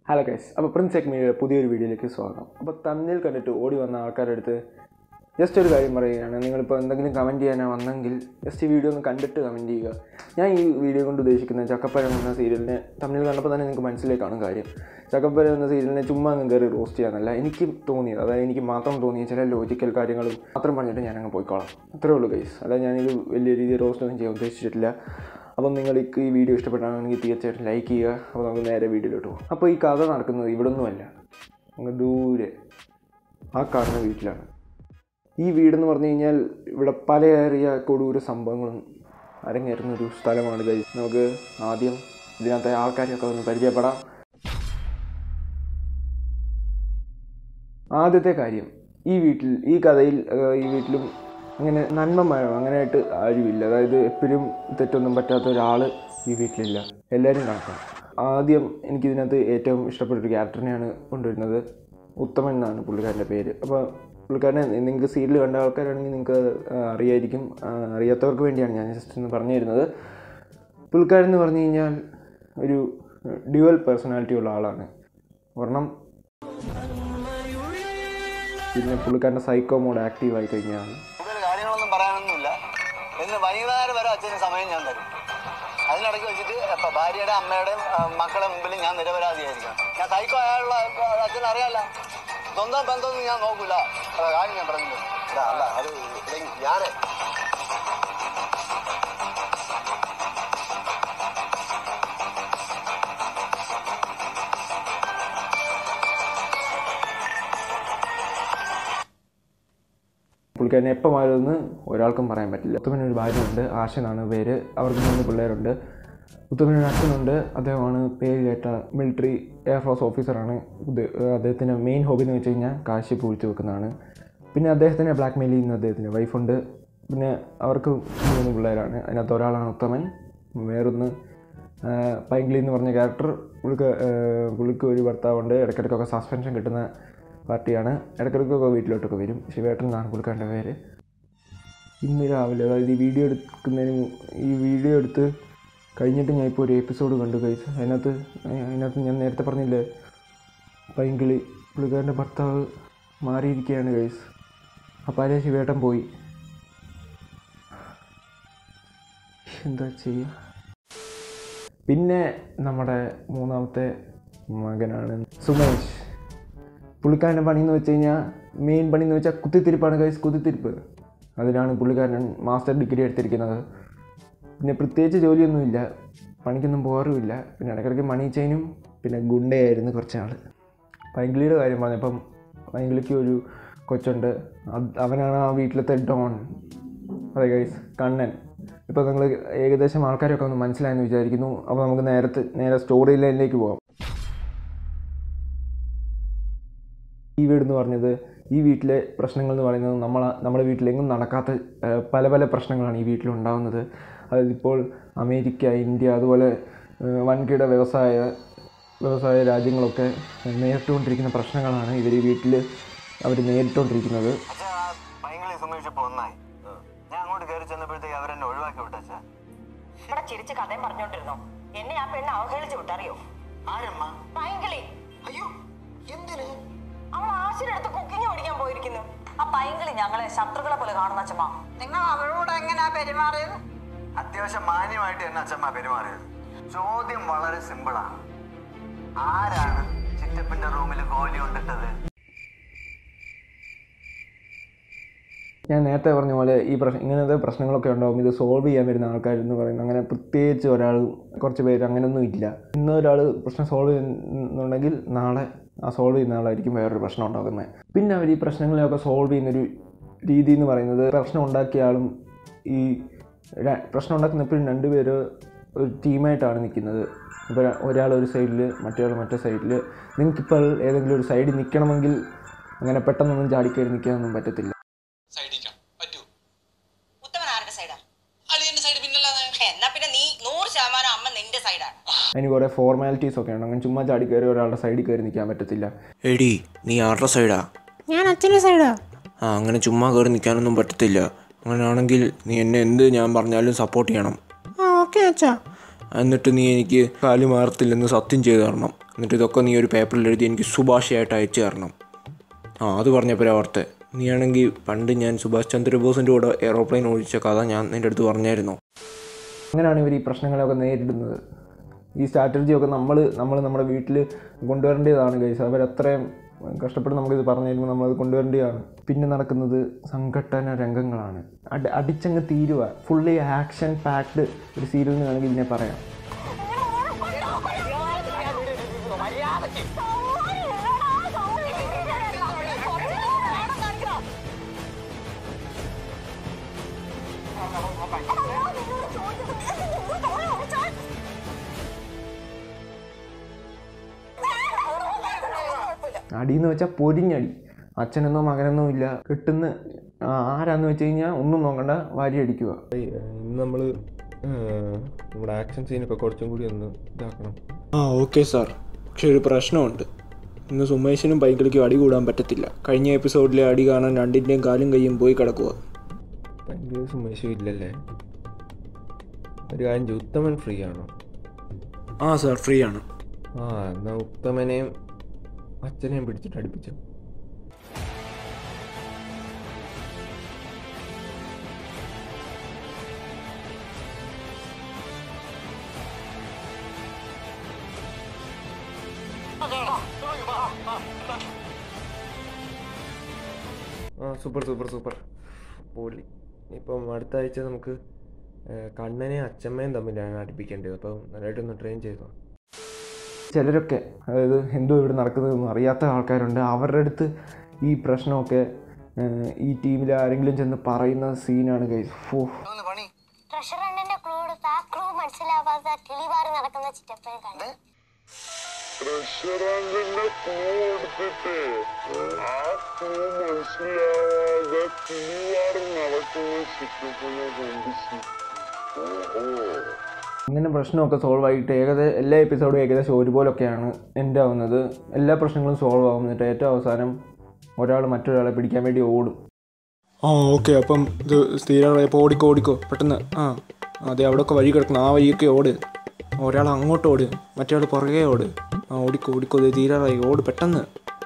hello guys അപ്പോൾ Prince എക്മീഡിയുടെ പുതിയൊരു വീഡിയോയിലേക്ക് സ്വാഗതം അപ്പോൾ തന്നിൽ കണ്ടിട്ട് ഓടി വന്ന ആൾക്കാരുടെ അടുത്ത് ജസ്റ്റ് ഒരു കാര്യം പറയുകയാണ് നിങ്ങളിപ്പോൾ എന്തെങ്കിലും കമൻറ്റ് ചെയ്യാനോ വന്നെങ്കിൽ ജസ്റ്റ് ഈ വീഡിയോ ഒന്ന് കണ്ടിട്ട് കമൻറ്റ് ചെയ്യുക ഞാൻ ഈ വീഡിയോ കൊണ്ട് ഉദ്ദേശിക്കുന്നത് ചക്കപ്പഴം എന്ന സീരിയലിനെ തമ്മിൽ കണ്ടപ്പോൾ തന്നെ നിങ്ങൾക്ക് മനസ്സിലേക്ക് കാണും കാര്യം ചക്കപ്പഴം എന്ന സീരിയലിനെ ചുമ്മാ അങ്ങ് കയറി റോസ്റ്റ് ചെയ്യാനല്ല എനിക്ക് തോന്നിയത് അതായത് എനിക്ക് മാത്രം തോന്നിയ ചില ലോജിക്കൽ കാര്യങ്ങളും മാത്രം പറഞ്ഞിട്ട് ഞാൻ അങ്ങ് പോയിക്കോളാം അത്രേ ഉള്ളൂ ഗൈസ് അല്ലാതെ ഞാനിത് വലിയ രീതിയിൽ റോസ്റ്റ് ഒന്നും ചെയ്യാൻ ഉദ്ദേശിച്ചിട്ടില്ല അപ്പം നിങ്ങൾക്ക് ഈ വീഡിയോ ഇഷ്ടപ്പെട്ടാണെങ്കിൽ തീർച്ചയായിട്ടും ലൈക്ക് ചെയ്യുക അപ്പോൾ നമുക്ക് നേരെ വീഡിയോയിലോട്ട് പോകും അപ്പോൾ ഈ കഥ നടക്കുന്നത് ഇവിടെ ഒന്നുമല്ല അങ്ങ് ദൂരെ ആ കാണുന്ന വീട്ടിലാണ് ഈ വീടെന്ന് പറഞ്ഞു കഴിഞ്ഞാൽ ഇവിടെ പലയേറിയ കൊടൂര സംഭവങ്ങളും അരങ്ങേറുന്ന ഒരു സ്ഥലമാണ് ഗൈസ് നമുക്ക് ആദ്യം ഇതിനകത്തെ ആൾക്കാരെയൊക്കെ ഒന്ന് പരിചയപ്പെടാം ആദ്യത്തെ കാര്യം ഈ വീട്ടിൽ ഈ കഥയിൽ അഹ് ഈ വീട്ടിലും അങ്ങനെ നന്മമായോ അങ്ങനെയായിട്ട് ആരുമില്ല അതായത് എപ്പോഴും തെറ്റൊന്നും പറ്റാത്ത ഒരാൾ ഈ വീട്ടിലില്ല എല്ലാവരും കണക്കാണ് ആദ്യം എനിക്കിതിനകത്ത് ഏറ്റവും ഇഷ്ടപ്പെട്ട ഒരു ക്യാരക്ടറിനെയാണ് കൊണ്ടുവരുന്നത് ഉത്തമൻ എന്നാണ് പുള്ളിക്കാരൻ്റെ പേര് അപ്പോൾ പുള്ളിക്കാരനെ നിങ്ങൾക്ക് സീരിയൽ കണ്ട ആൾക്കാരാണെങ്കിൽ നിങ്ങൾക്ക് അറിയായിരിക്കും ആ, അറിയാത്തവർക്ക് വേണ്ടിയാണ് ഞാൻ ജസ്റ്റ് ഒന്ന് പറഞ്ഞു തരുന്നത് പുള്ളിക്കാരൻ എന്ന് പറഞ്ഞു കഴിഞ്ഞാൽ ഒരു ഡ്യുവൽ പേഴ്സണാലിറ്റി ഉള്ള ആളാണ് ഒരെണ്ണം പിന്നെ പുള്ളിക്കാരൻ്റെ സൈക്കോ മോഡ് ആക്റ്റീവ് ആയി കഴിഞ്ഞാൽ കൂടുതൽ കാര്യങ്ങളൊന്നും പറയാനൊന്നുമില്ല ഇന്ന് വൈകുന്നേരം വരെ അച്ഛന് സമയം ഞാൻ തരും അതിനിടയ്ക്ക് വെച്ചിട്ട് ഇപ്പൊ ഭാര്യയുടെ അമ്മയുടെയും ആ, മക്കളുടെ മുമ്പിൽ ഞാൻ നിരപരാധിയായിരിക്കണം ഞാൻ സൈക്കോ ആയുള്ള അച്ഛൻ അറിയാല്ല സ്വന്തം ബന്ധമൊന്നും ഞാൻ നോക്കൂല അതാ കാര്യം ഞാൻ പറഞ്ഞു അല്ല അത് ഞാനേ പുള്ളിക്കാരനെ എപ്പോൾ മാറുമെന്ന് ഒരാൾക്കും പറയാൻ പറ്റില്ല ഉത്തമന് ഒരു ഭാര്യയുണ്ട് ആശ എന്നാണ് പേര് അവർക്ക് മൂന്ന് പിള്ളേരുണ്ട് ഉത്തമന് ഒരു അച്ഛനുണ്ട് അദ്ദേഹമാണ് പേര് കേട്ട മിലിറ്ററി എയർഫോഴ്സ് ഓഫീസറാണ് ഇത് അദ്ദേഹത്തിൻ്റെ മെയിൻ ഹോബി എന്ന് വെച്ച് കഴിഞ്ഞാൽ കാശി പൂഴ്ത്തി വെക്കുന്നതാണ് പിന്നെ അദ്ദേഹത്തിനെ ബ്ലാക്ക് മെയിൽ ചെയ്യുന്ന അദ്ദേഹത്തിൻ്റെ വൈഫുണ്ട് പിന്നെ അവർക്ക് മൂന്ന് പിള്ളേരാണ് അതിനകത്ത് ഒരാളാണ് ഉത്തമൻ വേറൊന്ന് ആ, പൈങ്കിളി എന്ന് പറഞ്ഞ ക്യാരക്ടർ പുള്ളിക്ക് ആ, പുള്ളിക്ക് ഒരു ഭർത്താവുണ്ട് ഇടയ്ക്കിടയ്ക്കൊക്കെ സസ്പെൻഷൻ കിട്ടുന്ന പാർട്ടിയാണ് ഇടയ്ക്കിടയ്ക്കൊക്കെ വീട്ടിലോട്ടൊക്കെ വരും ശിവേട്ടൻ എന്നാണ് പുള്ളിക്കാരൻ്റെ പേര് ഇന്ന് രാവിലെ അതായത് ഈ വീഡിയോ എടുക്കുന്നതിന് മു- ഈ വീഡിയോ എടുത്ത് കഴിഞ്ഞിട്ട് ഞാൻ ഇപ്പോൾ ഒരു എപ്പിസോഡ് കണ്ടു കൈസ് അതിനകത്ത് അതിനകത്ത് ഞാൻ നേരത്തെ പറഞ്ഞില്ലേ പൈങ്കിളി പുള്ളിക്കാരൻ്റെ ഭർത്താവ് മാറിയിരിക്കുകയാണ് കൈസ് അപ്പോൾ അതേ ശിവേട്ടൻ പോയി എന്താ ചെയ്യുക പിന്നെ നമ്മുടെ മൂന്നാമത്തെ മകനാണ് സുമേഷ് പുള്ളിക്കാരൻ്റെ പണി എന്ന് വെച്ച് കഴിഞ്ഞാൽ മെയിൻ പണി എന്ന് വെച്ചാൽ കുത്തിത്തിരിപ്പാണ് കൈസ് കുത്തിത്തിരിപ്പ് അതിനാണ് പുള്ളിക്കാരൻ മാസ്റ്റർ ഡിഗ്രി എടുത്തിരിക്കുന്നത് പിന്നെ പ്രത്യേകിച്ച് ജോലിയൊന്നുമില്ല പണിക്കൊന്നും പോകാറുമില്ല പിന്നെ ഇടയ്ക്കിടയ്ക്ക് മണി ചെയിനും പിന്നെ ഗുണ്ടയായിരുന്നു കുറച്ച് നാൾ പൈങ്കിളിയുടെ കാര്യം പറഞ്ഞപ്പം പൈങ്കിളിക്ക് ഒരു കൊച്ചുണ്ട് അത് അവനാണ് ആ വീട്ടിലത്തെ ഡോൺ അതെ ഗൈസ് കണ്ണൻ ഇപ്പോൾ നിങ്ങൾ ഏകദേശം ആൾക്കാരൊക്കെ ഒന്ന് മനസ്സിലായെന്ന് വിചാരിക്കുന്നു അപ്പോൾ നമുക്ക് നേരത്തെ നേരെ സ്റ്റോറി ലൈനിലേക്ക് പോകാം ഈ വീട് എന്ന് പറഞ്ഞത് ഈ വീട്ടിലെ പ്രശ്നങ്ങൾ എന്ന് പറയുന്നത് നമ്മളെ നമ്മുടെ വീട്ടിലെങ്ങും നടക്കാത്ത ഏഹ്, പല പല പ്രശ്നങ്ങളാണ് ഈ വീട്ടിലുണ്ടാകുന്നത് അതായത് ഇപ്പോൾ അമേരിക്ക ഇന്ത്യ അതുപോലെ ഏഹ്, വൻകിട വ്യവസായ വ്യവസായ രാജ്യങ്ങളൊക്കെ നേരിട്ടുകൊണ്ടിരിക്കുന്ന പ്രശ്നങ്ങളാണ് ഇവർ ഈ വീട്ടിൽ അവർ നേരിട്ടുകൊണ്ടിരിക്കുന്നത് അച്ഛൻ ആ ഭയങ്കര സുമേഷ് ഇപ്പൊ ഒന്നായി ഞാൻ അങ്ങോട്ട് കയറി ചെന്നപ്പോഴത്തേക്ക് അവരെന്നെ ഒഴിവാക്കി വിട്ടച്ഛാ ഇവിടെ ചിരിച്ച് കഥയും പറഞ്ഞോണ്ടിരുന്നോ എന്നെ ആ പെണ്ണ് അവഹേളിച്ചു വിട്ടറിയോ ആരമ്മ പൈങ്കിളി അയ്യോ എന്തിന് അവൾ ആശിരെടുത്ത് കുക്കിംഗ് പഠിക്കാൻ പോയിരിക്കുന്നു ആ പൈങ്കിളി ഞങ്ങളെ ശത്രുക്കളെ പോലെ കാണുന്ന അച്ഛമ്മ നിങ്ങൾ അവളോട് എങ്ങനെയാ പെരുമാറിയത് അത്യാവശ്യം മാന്യമായിട്ട് തന്നെ അച്ഛമ്മ പെരുമാറിയത് ചോദ്യം വളരെ സിമ്പിളാണ് ആരാണ് ചിറ്റപ്പന്റെ റൂമിൽ ഗോലി കൊണ്ടിട്ടത് ഞാൻ നേരത്തെ പറഞ്ഞ പോലെ ഈ പ്രശ്നം ഇങ്ങനത്തെ പ്രശ്നങ്ങളൊക്കെ ഉണ്ടാകും ഇത് സോൾവ് ചെയ്യാൻ വരുന്ന ആൾക്കാരെന്ന് പറയുന്നത് അങ്ങനെ പ്രത്യേകിച്ച് ഒരാൾ കുറച്ച് പേര് അങ്ങനെയൊന്നും ഇല്ല ഇന്ന് ഒരാൾ പ്രശ്നം സോൾവ് ചെയ്യുന്നുണ്ടെങ്കിൽ നാളെ ആ സോൾവ് ചെയ്യുന്ന ആളായിരിക്കും വേറൊരു പ്രശ്നം ഉണ്ടാക്കുന്നത് പിന്നെ അവർ ഈ പ്രശ്നങ്ങളെയൊക്കെ സോൾവ് ചെയ്യുന്നൊരു രീതി എന്ന് പറയുന്നത് പ്രശ്നം ഉണ്ടാക്കിയ ആളും ഈ ര- പ്രശ്നം ഉണ്ടാക്കുന്ന എപ്പോഴും രണ്ടുപേര് ഒരു ടീമായിട്ടാണ് നിൽക്കുന്നത് ഇപ്പോൾ ഒരാൾ ഒരു സൈഡിൽ മറ്റൊരാൾ മറ്റേ സൈഡിൽ നിങ്ങൾക്കിപ്പോൾ ഏതെങ്കിലും ഒരു സൈഡിൽ നിൽക്കണമെങ്കിൽ അങ്ങനെ പെട്ടെന്നൊന്നും ചാടിക്കയറി നിൽക്കാനൊന്നും പറ്റത്തില്ല സൈഡിക്കാം പറ്റൂ ഉത്തമൻ ആരുടെ സൈഡാ അളിയന്റെ സൈഡ് പിന്നല്ലാതെ എന്നാ പിന്നെ നീ നൂറ് ശതമാനം അമ്മ നിന്റെ സൈഡാണ് അതിന് കുറേ ഫോർമാലിറ്റീസ് ഒക്കെ ഉണ്ട് അങ്ങനെ ചുമ്മാ ചാടി കയറി ഒരാളുടെ സൈഡിൽ കയറി നിൽക്കാൻ പറ്റത്തില്ല എടി നീ ആരുടെ സൈഡാ ഞാൻ അച്ഛൻ്റെ സൈഡാ ആ അങ്ങനെ ചുമ്മാ കയറി നിൽക്കാനൊന്നും പറ്റത്തില്ല അങ്ങനെയാണെങ്കിൽ നീ എന്നെ എന്ത് ഞാൻ പറഞ്ഞാലും സപ്പോർട്ട് ചെയ്യണം ആ ഓക്കെ അച്ഛാ എന്നിട്ട് നീ എനിക്ക് കാല് മാറത്തില്ലെന്ന് സത്യം ചെയ്തു തരണം എന്നിട്ട് ഇതൊക്കെ നീ ഒരു പേപ്പറിൽ എഴുതി എനിക്ക് സുഭാഷയായിട്ട് അയച്ചു തരണം ആ അത് പറഞ്ഞപ്പോൾ ഓർത്തെ നീ ആണെങ്കിൽ പണ്ട് ഞാൻ സുഭാഷ് ചന്ദ്രബോസിൻ്റെ കൂടെ എയറോപ്ലെയിൻ ഓടിച്ച കഥ ഞാൻ നിൻ്റെ അടുത്ത് പറഞ്ഞായിരുന്നോ അങ്ങനെയാണ് ഇവർ ഈ പ്രശ്നങ്ങളെയൊക്കെ നേരിടുന്നത് ഈ സ്ട്രാറ്റജിയൊക്കെ നമ്മൾ നമ്മൾ നമ്മുടെ വീട്ടിൽ കൊണ്ടുവരേണ്ടതാണ് ഗൈസ് അവരത്രയും കഷ്ടപ്പെട്ട് നമുക്കിത് പറഞ്ഞു തരുമ്പോൾ നമ്മളത് കൊണ്ടുവരേണ്ടതാണ് പിന്നെ നടക്കുന്നത് സംഘട്ടന രംഗങ്ങളാണ് അടി അടിച്ചങ്ങ് തീരുക ഫുള്ളി ആക്ഷൻ പാക്ഡ് ഒരു സീരിയൽ എന്ന് വേണമെങ്കിൽ ഇതിനെ പറയാം അടി എന്ന് വെച്ചാൽ പൊരിഞ്ഞടി അച്ഛനെന്നോ മകനെന്നോ ഇല്ല കിട്ടുന്ന ആ, ആരാന്ന് വെച്ച് കഴിഞ്ഞാൽ ഒന്നും നോക്കണ്ട വാരി അടിക്കുക ഇന്ന് നമ്മൾ നമ്മുടെ ആക്ഷൻ സീനൊക്കെ കുറച്ചും കൂടി ഒന്ന് ഇതാക്കണം ആ ഓക്കെ സാർ പക്ഷെ ഒരു പ്രശ്നമുണ്ട് ഇന്ന് സുമേഷിനും പൈങ്കിളിക്കും അടി കൂടാൻ പറ്റത്തില്ല കഴിഞ്ഞ എപ്പിസോഡിലെ അടി കാണാൻ രണ്ടിൻ്റെയും കാലും കൈയും പോയി കിടക്കുക ഭയങ്കര സുമേഷും ഇല്ലല്ലേ ഒരു കാര്യം ചെയ്യ്, ഉത്തമൻ ഫ്രീ ആണോ ആ സാർ ഫ്രീ ആണ് ആ എന്നാൽ ഉത്തമനെയും അച്ഛനെയും പിടിച്ചിട്ട് അടുപ്പിച്ചു ആ സൂപ്പർ സൂപ്പർ സൂപ്പർ പൊളി ഇപ്പം അടുത്ത ആഴ്ച നമുക്ക് ഏഹ്, കണ്ണനെയും അച്ഛമ്മയും തമ്മിലാണ് അടുപ്പിക്കേണ്ടത് അപ്പം നല്ലതായിട്ടൊന്ന് ട്രെയിൻ ചെയ്തോ ചിലരൊക്കെ അതായത് എന്തോ ഇവിടെ നടക്കുന്നതൊന്നും അറിയാത്ത ആൾക്കാരുണ്ട് അവരുടെ അടുത്ത് ഈ പ്രശ്നമൊക്കെ ഏഹ്, ഈ ടീമിൽ ആരെങ്കിലും ചെന്ന് പറയുന്ന സീനാണ് കൈസ് ഓ ഒന്ന് പണി ട്രഷർ അണ്ണന്റെ ക്രൂ എടുത്ത ആ ക്രൂ മനസ്സിലാവാതെ കിളിവാറി നടക്കുന്ന ചിറ്റപ്പനെ കണ്ടു പ്രഷറാങ്കിന്റെ ക്ലൂ എടുത്തിട്ട് ആ ക്ലൂ മനസ്സിലാവാതെ കിളിവാറ് നടക്കുന്ന ചിത്രത്തിനെ കണ്ട് ഓഹോ ഇങ്ങനെ പ്രശ്നമൊക്കെ സോൾവ് ആയിട്ട് ഏകദേശം എല്ലാ എപ്പിസോഡും ഏകദേശം ഒരുപോലൊക്കെയാണ് എൻ്റെ ആവുന്നത് എല്ലാ പ്രശ്നങ്ങളും സോൾവ് ആവും എന്നിട്ട് ഏറ്റവും അവസാനം ഒരാൾ മറ്റൊരാളെ പിടിക്കാൻ വേണ്ടി ഓടും ആ ഓക്കെ അപ്പം ഇത് സ്ഥിരമായപ്പോൾ ഓടിക്കോ ഓടിക്കോ പെട്ടെന്ന് ആ അതെ അവിടെയൊക്കെ വഴി കിടക്കണം ആ വഴിയൊക്കെ ഓട് ഒരാൾ അങ്ങോട്ട് ഓട് മറ്റേ ആൾ പുറകെ ഓട് ആ ഓടിക്കോ ഓടിക്കോ ഇത് തീരാറായി ഓട് പെട്ടെന്ന്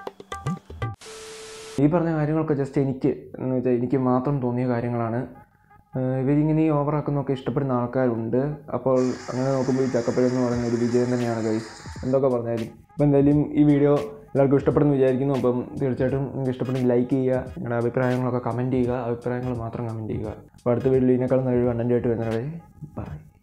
ഈ പറഞ്ഞ കാര്യങ്ങളൊക്കെ ജസ്റ്റ് എനിക്ക് എന്ന് വെച്ചാൽ എനിക്ക് മാത്രം തോന്നിയ കാര്യങ്ങളാണ് ഏഹ് ഇവരിങ്ങനെ ഈ ഓവറാക്കുന്നതൊക്കെ ഇഷ്ടപ്പെടുന്ന ആൾക്കാരുണ്ട് അപ്പോൾ അങ്ങനെ നോക്കുമ്പോൾ ഈ ചക്കപ്പഴം എന്ന് പറയുന്ന ഒരു വിജയം തന്നെയാണ് ഗൈസ് എന്തൊക്കെ പറഞ്ഞാലും അപ്പോൾ എന്തായാലും ഈ വീഡിയോ എല്ലാവർക്കും ഇഷ്ടപ്പെടുന്നു വിചാരിക്കുന്നു അപ്പം തീർച്ചയായിട്ടും നിങ്ങൾക്ക് ഇഷ്ടപ്പെടുന്നെങ്കിൽ ലൈക്ക് ചെയ്യുക നിങ്ങളുടെ അഭിപ്രായങ്ങളൊക്കെ കമൻറ്റ് ചെയ്യുക അഭിപ്രായങ്ങൾ മാത്രം കമൻറ്റ് ചെയ്യുക അപ്പോൾ അടുത്ത വീഡിയോയിൽ ഇതിനേക്കാളും നല്ലൊരു കണ്ടൻറ്റായിട്ട് വരുന്നവരെ ബൈ